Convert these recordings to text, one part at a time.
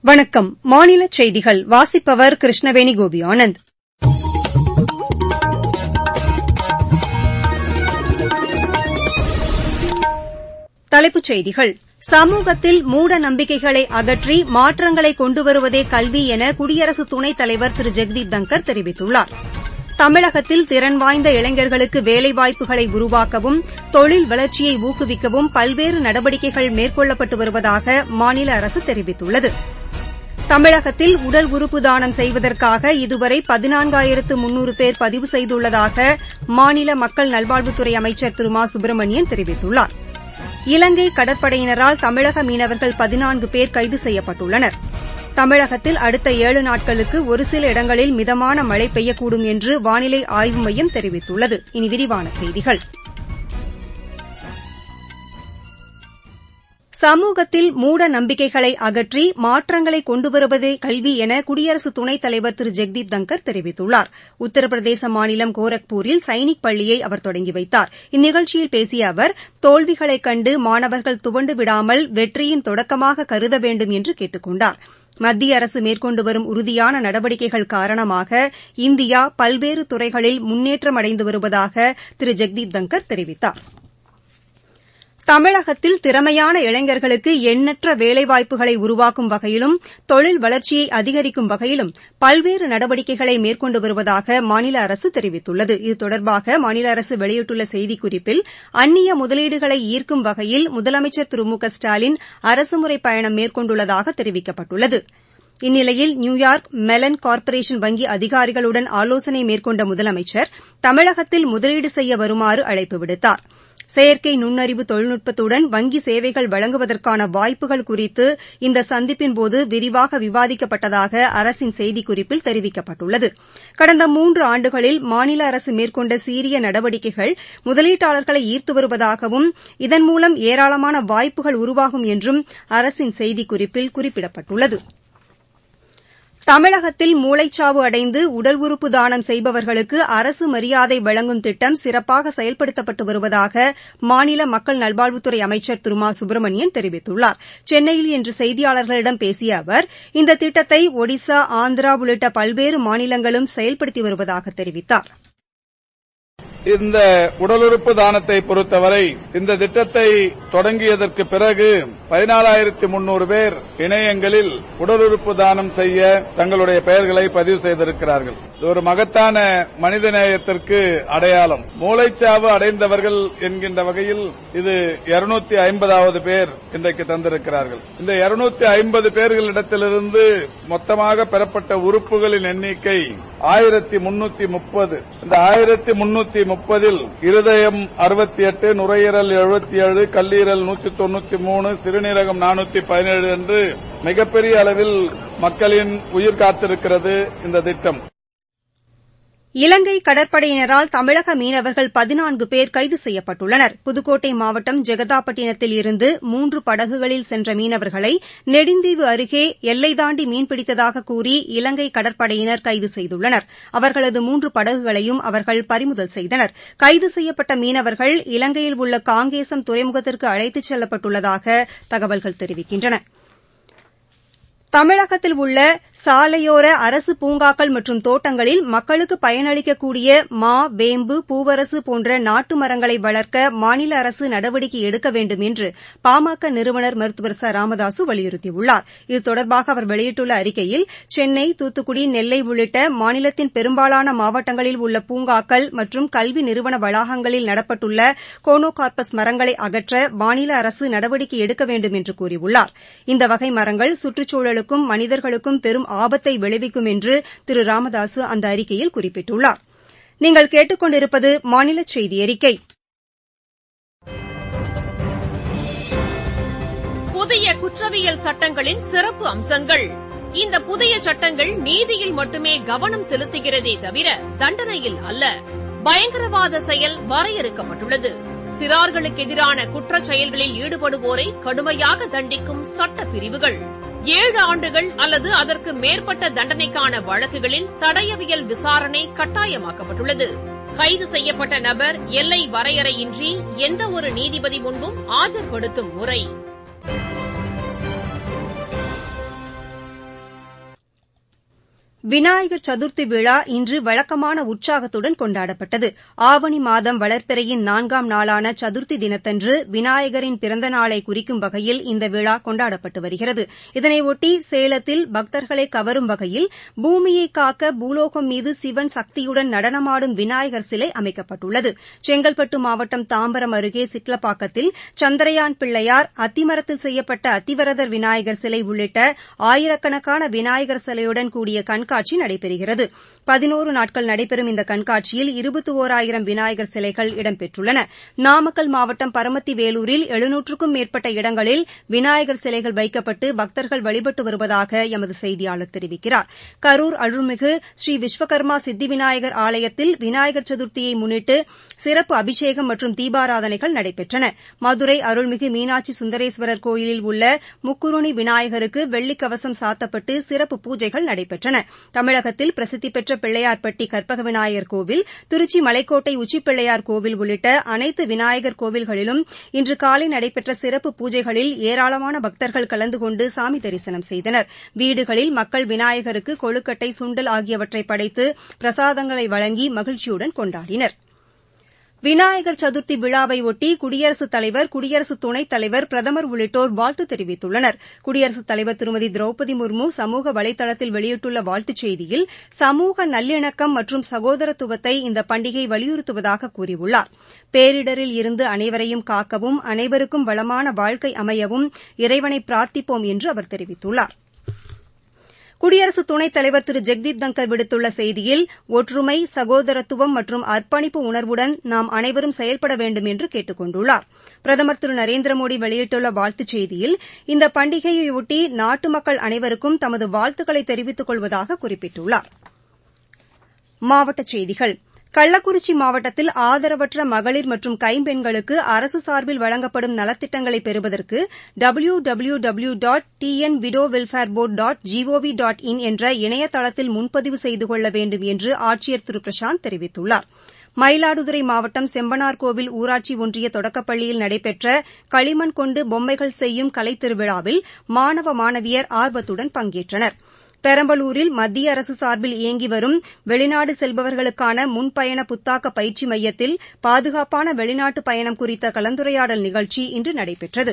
வணக்கம் மாநிலச் செய்திகள் வாசிப்பவர் கிருஷ்ணவேணி கோபிஆனந்த் தலைப்புச் செய்திகள் சமூகத்தில் மூட நம்பிக்கைகளை அகற்றி மாற்றங்களை கொண்டுவருவதே கல்வி என குடியரசு துணைத் தலைவர் திரு ஜெக்தீப் தங்கர் தெரிவித்துள்ளார் தமிழகத்தில் திறன் வாய்ந்த இளைஞர்களுக்கு வேலைவாய்ப்புகளை உருவாக்கவும் தொழில் வளர்ச்சியை ஊக்குவிக்கவும் பல்வேறு நடவடிக்கைகள் மேற்கொள்ளப்பட்டு வருவதாக மாநில அரசு தெரிவித்துள்ளது தமிழகத்தில் உடல் உறுப்பு தானம் செய்வதற்காக இதுவரை பதினான்காயிரத்து முன்னூறு பேர் பதிவு செய்துள்ளதாக மாநில மக்கள் நல்வாழ்வுத்துறை அமைச்சர் திரு மா சுப்பிரமணியன் தெரிவித்துள்ளார் இலங்கை கடற்படையினரால் தமிழக மீனவர்கள் பதினான்கு பேர் கைது செய்யப்பட்டுள்ளனர் தமிழகத்தில் அடுத்த ஏழு நாட்களுக்கு ஒருசில இடங்களில் மிதமான மழை பெய்யக்கூடும் என்று வானிலை ஆய்வு மையம் தெரிவித்துள்ளது இனி விரிவான செய்திகள் சமூகத்தில் மூட நம்பிக்கைகளை அகற்றி மாற்றங்களை கொண்டுவருவதே கல்வி என குடியரசு துணைத் தலைவர் திரு ஜெக்தீப் தங்கர் தெரிவித்துள்ளார் உத்தரப்பிரதேச மாநிலம் கோரக்பூரில் சைனிக் பள்ளியை அவர் தொடங்கி வைத்தார் இந்நிகழ்ச்சியில் பேசிய அவர் தோல்விகளைக் கண்டு மாணவர்கள் துவண்டு விடாமல் வெற்றியின் தொடக்கமாக கருத வேண்டும் என்று கேட்டுக் கொண்டார் மத்திய அரசு மேற்கொண்டு வரும் உறுதியான நடவடிக்கைகள் காரணமாக இந்தியா பல்வேறு துறைகளில் முன்னேற்றம் அடைந்து வருவதாக திரு ஜெக்தீப் தங்கர் தெரிவித்தார் தமிழகத்தில் திறமையான இளைஞர்களுக்கு எண்ணற்ற வேலைவாய்ப்புகளை உருவாக்கும் வகையிலும் தொழில் வளர்ச்சியை அதிகரிக்கும் வகையிலும் பல்வேறு நடவடிக்கைகளை மேற்கொண்டு வருவதாக மாநில அரசு தெரிவித்துள்ளது இது தொடர்பாக மாநில அரசு வெளியிட்டுள்ள செய்திக்குறிப்பில் அந்நிய முதலீடுகளை ஈர்க்கும் வகையில் முதலமைச்சர் திரு மு க ஸ்டாலின் அரசுமுறை பயணம் மேற்கொண்டுள்ளதாக தெரிவிக்கப்பட்டுள்ளது இந்நிலையில் நியூயார்க் மெலன் கார்ப்பரேஷன் வங்கி அதிகாரிகளுடன் ஆலோசனை மேற்கொண்ட முதலமைச்சர் தமிழகத்தில் முதலீடு செய்ய வருமாறு அழைப்பு விடுத்தார் செயற்கை நுண்ணறிவு தொழில்நுட்பத்துடன் வங்கி சேவைகள் வழங்குவதற்கான வாய்ப்புகள் குறித்து இந்த சந்திப்பின்போது விரிவாக விவாதிக்கப்பட்டதாக அரசின் செய்திக்குறிப்பில் தெரிவிக்கப்பட்டுள்ளது கடந்த மூன்று ஆண்டுகளில் மாநில அரசு மேற்கொண்ட சீரிய நடவடிக்கைகள் முதலீட்டாளர்களை ஈர்த்து வருவதாகவும் இதன் மூலம் ஏராளமான வாய்ப்புகள் உருவாகும் என்றும் அரசின் செய்திக்குறிப்பில் குறிப்பிடப்பட்டுள்ளது தமிழகத்தில் மூளைச்சாவு அடைந்து உடல் உறுப்பு தானம் செய்பவர்களுக்கு அரசு மரியாதை வழங்கும் திட்டம் சிறப்பாக செயல்படுத்தப்பட்டு வருவதாக மாநில மக்கள் நல்வாழ்வுத்துறை அமைச்சர் திரு மா சுப்பிரமணியன் தெரிவித்துள்ளார் சென்னையில் இன்று செய்தியாளர்களிடம் பேசிய அவர் இந்த திட்டத்தை ஒடிசா ஆந்திரா உள்ளிட்ட பல்வேறு மாநிலங்களும் செயல்படுத்தி வருவதாக தெரிவித்தாா் இந்த உடல் உறுப்பு தானத்தை பொறுத்தவரை இந்த திட்டத்தை தொடங்கியதற்கு பிறகு பதினாலாயிரத்தி முன்னூறு பேர் இணையங்களில் உடல் உறுப்பு தானம் செய்ய தங்களுடைய பெயர்களை பதிவு செய்திருக்கிறார்கள் இது ஒரு மகத்தான மனிதநேயத்திற்கு அடையாளம் மூளைச்சாவு அடைந்தவர்கள் என்கின்ற வகையில் இது இருநூத்தி ஐம்பதாவது பேர் இன்றைக்கு தந்திருக்கிறார்கள் இந்த இருநூத்தி ஐம்பது பேர்களிடத்திலிருந்து மொத்தமாக பெறப்பட்ட உறுப்புகளின் எண்ணிக்கை ஆயிரத்தி முன்னூத்தி முப்பது இந்த ஆயிரத்தி முன்னூத்தி முப்பதில் இருதயம் அறுபத்தி எட்டு நுரையீரல் எழுபத்தி ஏழு கல்லீரல் நூத்தி தொண்ணூத்தி மூணு சிறுநீரகம் நானூத்தி பதினேழு என்று மிகப்பெரிய அளவில் மக்களின் உயிர் காத்திருக்கிறது இந்த திட்டம் இலங்கை கடற்படையினரால் தமிழக மீனவர்கள் பதினான்கு பேர் கைது செய்யப்பட்டுள்ளனர் புதுக்கோட்டை மாவட்டம் ஜெகதாப்பட்டினத்தில் இருந்து மூன்று படகுகளில் சென்ற மீனவர்களை நெடுந்தீவு அருகே எல்லை தாண்டி மீன்பிடித்ததாக கூறி இலங்கை கடற்படையினர் கைது செய்துள்ளனர் அவர்களது மூன்று படகுகளையும் அவர்கள் பறிமுதல் செய்தனர் கைது செய்யப்பட்ட மீனவர்கள் இலங்கையில் உள்ள காங்கேசம் துறைமுகத்திற்கு அழைத்துச் செல்லப்பட்டுள்ளதாக தகவல்கள் தெரிவிக்கின்றன தமிழகத்தில் உள்ள சாலையோர அரசு பூங்காக்கள் மற்றும் தோட்டங்களில் மக்களுக்கு பயனளிக்கக்கூடிய மா வேம்பு பூவரசு போன்ற நாட்டு மரங்களை வளர்க்க மாநில அரசு நடவடிக்கை எடுக்க வேண்டும் என்று பாமக நிறுவனர் மருத்துவர் ச ராமதாசு வலியுறுத்தியுள்ளார் இது தொடர்பாக அவர் வெளியிட்டுள்ள அறிக்கையில் சென்னை தூத்துக்குடி நெல்லை உள்ளிட்ட மாநிலத்தின் பெரும்பாலான மாவட்டங்களில் உள்ள பூங்காக்கள் மற்றும் கல்வி நிறுவன வளாகங்களில் நடப்பட்டுள்ள கோனோகார்பஸ் மரங்களை அகற்ற மாநில அரசு நடவடிக்கை எடுக்க வேண்டும் என்று கூறியுள்ளார் இந்த வகை மரங்கள் சுற்றுச்சூழலுக்கும் மனிதர்களுக்கும் பெரும் ஆபத்தை விளைவிக்கும் என்று திரு ராமதாசு அந்த அறிக்கையில் குறிப்பிட்டுள்ளார் நீங்கள் கேட்டுக் கொண்டிருப்பது மாநில செய்தி அறிக்கை புதிய குற்றவியல் சட்டங்களின் சிறப்பு அம்சங்கள் இந்த புதிய சட்டங்கள் நீதியில் மட்டுமே கவனம் செலுத்துகிறதே தவிர தண்டனையில் அல்ல பயங்கரவாத செயல் வரையறுக்கப்பட்டுள்ளது சிறார்களுக்கு எதிரான குற்றச் செயல்களில் ஈடுபடுவோரை கடுமையாக தண்டிக்கும் சட்ட பிரிவுகள் ஏழு ஆண்டுகள் அல்லது அதற்கு மேற்பட்ட தண்டனைக்கான வழக்குகளில் தடயவியல் விசாரணை கட்டாயமாக்கப்பட்டுள்ளது கைது செய்யப்பட்ட நபர் எல்லை வரையறையின்றி எந்த ஒரு நீதிபதி முன்பும் ஆஜர்படுத்தும் முறை விநாயகர் சதுர்த்தி விழா இன்று வழக்கமான உற்சாகத்துடன் கொண்டாடப்பட்டது ஆவணி மாதம் வளர்ப்பிறையின் நான்காம் நாளான சதுர்த்தி தினத்தன்று விநாயகரின் பிறந்த நாளை குறிக்கும் வகையில் இந்த விழா கொண்டாடப்பட்டு வருகிறது இதனையொட்டி சேலத்தில் பக்தர்களை கவரும் வகையில் பூமியை காக்க பூலோகம் மீது சிவன் சக்தியுடன் நடனமாடும் விநாயகர் சிலை அமைக்கப்பட்டுள்ளது செங்கல்பட்டு மாவட்டம் தாம்பரம் அருகே சிட்லப்பாக்கத்தில் சந்திரயான் பிள்ளையார் அத்திமரத்தில் செய்யப்பட்ட அத்திவரதர் விநாயகர் சிலை உள்ளிட்ட ஆயிரக்கணக்கான விநாயகர் சிலையுடன் கூடிய கண்காட்சி நடைபெறுகிறது பதினோரு நாட்கள் நடைபெறும் இந்த கண்காட்சியில் இருபத்தி ஒராயிரம் விநாயகர் சிலைகள் இடம்பெற்றுள்ளன நாமக்கல் மாவட்டம் பரமத்தி வேலூரில் எழுநூற்றுக்கும் மேற்பட்ட இடங்களில் விநாயகர் சிலைகள் வைக்கப்பட்டு பக்தர்கள் வழிபட்டு வருவதாக எமது செய்தியாளர் தெரிவிக்கிறார் கரூர் அருள்மிகு ஸ்ரீ விஸ்வகர்மா சித்தி விநாயகர் ஆலயத்தில் விநாயகர் சதுர்த்தியை முன்னிட்டு சிறப்பு அபிஷேகம் மற்றும் தீபாராதனைகள் நடைபெற்றன மதுரை அருள்மிகு மீனாட்சி சுந்தரேஸ்வரர் கோயிலில் உள்ள முக்குருணி விநாயகருக்கு வெள்ளிக்கவசம் சாத்தப்பட்டு சிறப்பு பூஜைகள் நடைபெற்றன தமிழகத்தில் பிரசித்தி பெற்ற பிள்ளையார்பட்டி கற்பக விநாயகர் கோவில் திருச்சி மலைக்கோட்டை உச்சிப்பிள்ளையார் கோவில் உள்ளிட்ட அனைத்து விநாயகர் கோவில்களிலும் இன்று காலை நடைபெற்ற சிறப்பு பூஜைகளில் ஏராளமான பக்தர்கள் கலந்து கொண்டு சாமி தரிசனம் செய்தனர் வீடுகளில் மக்கள் விநாயகருக்கு கொழுக்கட்டை சுண்டல் ஆகியவற்றை படைத்து பிரசாதங்களை வழங்கி மகிழ்ச்சியுடன் கொண்டாடினா் விநாயகர் சதுர்த்தி விழாவையொட்டி குடியரசுத் தலைவர் குடியரசு துணைத் தலைவர் பிரதமர் உள்ளிட்டோர் வாழ்த்து தெரிவித்துள்ளனர் குடியரசுத் தலைவர் திருமதி திரௌபதி முர்மு சமூக வலைதளத்தில் வெளியிட்டுள்ள வாழ்த்துச் செய்தியில் சமூக நல்லிணக்கம் மற்றும் சகோதரத்துவத்தை இந்த பண்டிகை வலியுறுத்துவதாக கூறியுள்ளார் பேரிடரில் இருந்து அனைவரையும் காக்கவும் அனைவருக்கும் வளமான வாழ்க்கை அமையவும் இறைவனை பிரார்த்திப்போம் என்று அவர் தெரிவித்துள்ளார் குடியரசு துணைத் தலைவர் திரு ஜெக்தீப் தங்கர் விடுத்துள்ள செய்தியில் ஒற்றுமை சகோதரத்துவம் மற்றும் அர்ப்பணிப்பு உணர்வுடன் நாம் அனைவரும் செயல்பட வேண்டும் என்று கேட்டுக் கொண்டுள்ளார் பிரதமர் திரு நரேந்திரமோடி வெளியிட்டுள்ள வாழ்த்துச் செய்தியில் இந்த பண்டிகையையொட்டி நாட்டு மக்கள் அனைவருக்கும் தமது வாழ்த்துக்களை தெரிவித்துக் கொள்வதாக குறிப்பிட்டுள்ளார் மாவட்டச் செய்திகள் கள்ளக்குறிச்சி மாவட்டத்தில் ஆதரவற்ற மகளிர் மற்றும் கைம்பெண்களுக்கு அரசு சார்பில் வழங்கப்படும் நலத்திட்டங்களை பெறுவதற்கு W W W dot T N widow welfare board dot gov dot in என்ற இணையதளத்தில் முன்பதிவு செய்து கொள்ள வேண்டும் என்று ஆட்சியர் திரு பிரசாந்த் தெரிவித்துள்ளார் மயிலாடுதுறை மாவட்டம் செம்பனார்கோவில் ஊராட்சி ஒன்றிய தொடக்கப்பள்ளியில் நடைபெற்ற களிமண் கொண்டு பொம்மைகள் செய்யும் கலைத்திருவிழாவில் மாணவ மாணவியர் ஆர்வத்துடன் பங்கேற்றனர் பெரம்பலூரில் மத்திய அரசு சார்பில் இயங்கி வரும் வெளிநாடு செல்பவர்களுக்கான முன்பயண புத்தாக்க பயிற்சி மையத்தில் பாதுகாப்பான வெளிநாட்டு பயணம் குறித்த கலந்துரையாடல் நிகழ்ச்சி இன்று நடைபெற்றது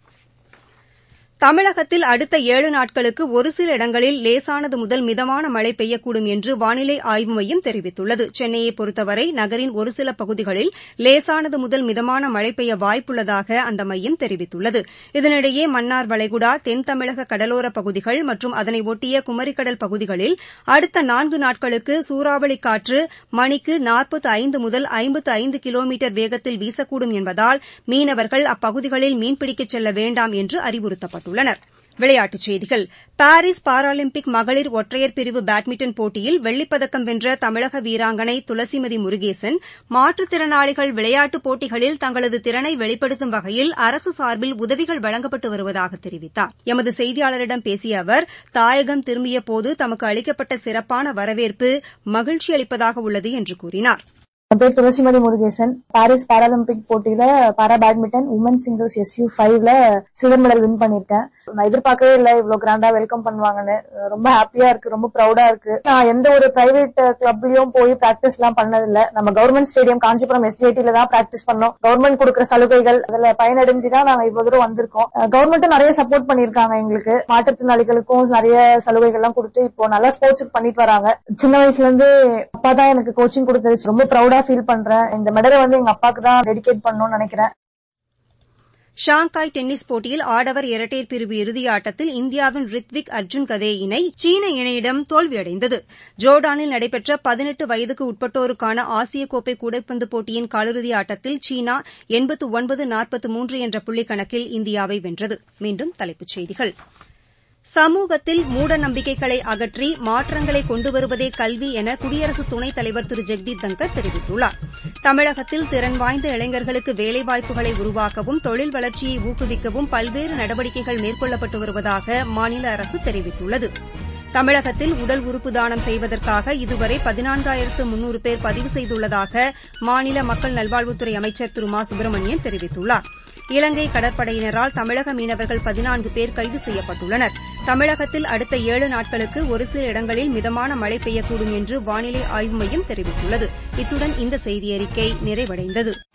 தமிழகத்தில் அடுத்த ஏழு நாட்களுக்கு ஒருசில இடங்களில் லேசானது முதல் மிதமான மழை பெய்யக்கூடும் என்று வானிலை ஆய்வு மையம் தெரிவித்துள்ளது சென்னையை பொறுத்தவரை நகரின் ஒருசில பகுதிகளில் லேசானது முதல் மிதமான மழை பெய்ய வாய்ப்புள்ளதாக அந்த மையம் தெரிவித்துள்ளது இதனிடையே மன்னார் வளைகுடா தென் தமிழக கடலோர பகுதிகள் மற்றும் அதனை ஒட்டிய குமரிக்கடல் பகுதிகளில் அடுத்த நான்கு நாட்களுக்கு சூறாவளி காற்று மணிக்கு நாற்பத்து ஐந்து முதல் ஐம்பத்து ஐந்து கிலோமீட்டர் வேகத்தில் வீசக்கூடும் என்பதால் மீனவர்கள் அப்பகுதிகளில் மீன்பிடிக்கச் செல்ல வேண்டாம் என்று அறிவுறுத்தப்பட்டுள்ளனர் விளையாட்டுச் செய்திகள் பாரிஸ் பாராலிம்பிக் மகளிர் ஒற்றையர் பிரிவு பேட்மிண்டன் போட்டியில் வெள்ளிப்பதக்கம் வென்ற தமிழக வீராங்கனை துளசிமதி முருகேசன் மாற்றுத்திறனாளிகள் விளையாட்டுப் போட்டிகளில் தங்களது திறனை வெளிப்படுத்தும் வகையில் அரசு சார்பில் உதவிகள் வழங்கப்பட்டு வருவதாக தெரிவித்தார் எமது செய்தியாளரிடம் பேசிய அவர் தாயகம் திரும்பியபோது தமக்கு அளிக்கப்பட்ட சிறப்பான வரவேற்பு மகிழ்ச்சி அளிப்பதாக உள்ளது என்று கூறினார் என் பேர் துளசிமதி முருகேசன் பாரிஸ் பாராலிம்பிக் போட்டியில para badminton women singles SU ஃபைவ்ல சில்வர் மெடல் வின் பண்ணிருக்கேன் நான் எதிர்பார்க்கவே இல்லை இவ்வளவு கிராண்டா வெல்கம் பண்ணுவாங்கன்னு ரொம்ப ஹாப்பியா இருக்கு ரொம்ப ப்ரௌடா இருக்கு நான் எந்த ஒரு பிரைவேட் கிளப்லயும் போய் பிராக்டிஸ் எல்லாம் பண்ணதில்ல நம்ம கவர்மெண்ட் ஸ்டேடியம் காஞ்சிபுரம் எஸ்ஜிடில தான் பிராக்டிஸ் பண்ணோம் கவர்மெண்ட் கொடுக்குற சலுகைகள் அதுல பயனடைஞ்சுதான் நாங்க இவ்வளவு தூரம் வந்திருக்கோம் கவர்மெண்ட்டும் நிறைய சப்போர்ட் பண்ணிருக்காங்க எங்களுக்கு மாற்றுத்திறனாளிகளுக்கும் நிறைய சலுகைகள் எல்லாம் கொடுத்து இப்போ நல்லா ஸ்போர்ட்ஸுக்கு பண்ணிட்டு வராங்க சின்ன வயசுல இருந்து அப்பா தான் எனக்கு கோச்சிங் கொடுத்தது ரொம்ப ப்ரௌடா ஃபீல் பண்றேன் இந்த மெடலை வந்து எங்க அப்பாக்கு தான் டெடிகேட் பண்ணணும்னு நினைக்கிறேன் ஷாங்காய் டென்னிஸ் போட்டியில் ஆடவர் இரட்டையர் பிரிவு இறுதியாட்டத்தில் இந்தியாவின் ரித்விக் அர்ஜுன் கதே இணை சீன இணையிடம் தோல்வியடைந்தது ஜோர்டானில் நடைபெற்ற பதினெட்டு வயதுக்கு உட்பட்டோருக்கான ஆசிய கோப்பை கூடைப்பந்து போட்டியின் காலிறுதி ஆட்டத்தில் சீனா எண்பத்து ஒன்பது நாற்பத்து மூன்று என்ற புள்ளி கணக்கில் இந்தியாவை வென்றது மீண்டும் தலைப்புச் செய்திகள் சமூகத்தில் மூட நம்பிக்கைகளை அகற்றி மாற்றங்களை கொண்டு வருவதே கல்வி என குடியரசு துணைத் தலைவர் திரு ஜெக்தீப் தங்கர் தெரிவித்துள்ளார் தமிழகத்தில் திறன் வாய்ந்த இளைஞர்களுக்கு வேலைவாய்ப்புகளை உருவாக்கவும் தொழில் வளர்ச்சியை ஊக்குவிக்கவும் பல்வேறு நடவடிக்கைகள் மேற்கொள்ளப்பட்டு வருவதாக மாநில அரசு தெரிவித்துள்ளது தமிழகத்தில் உடல் உறுப்பு தானம் செய்வதற்காக இதுவரை பதினான்காயிரத்து முன்னூறு பேர் பதிவு செய்துள்ளதாக மாநில மக்கள் நல்வாழ்வுத்துறை அமைச்சர் திரு மா சுப்பிரமணியன் தெரிவித்துள்ளார் இலங்கை கடற்படையினரால் தமிழக மீனவர்கள் பதினான்கு பேர் கைது செய்யப்பட்டுள்ளனர் தமிழகத்தில் அடுத்த ஏழு நாட்களுக்கு ஒருசில இடங்களில் மிதமான மழை பெய்யக்கூடும் என்று வானிலை ஆய்வு மையம் தெரிவித்துள்ளது இத்துடன் இந்த செய்தியறிக்கை நிறைவடைந்தது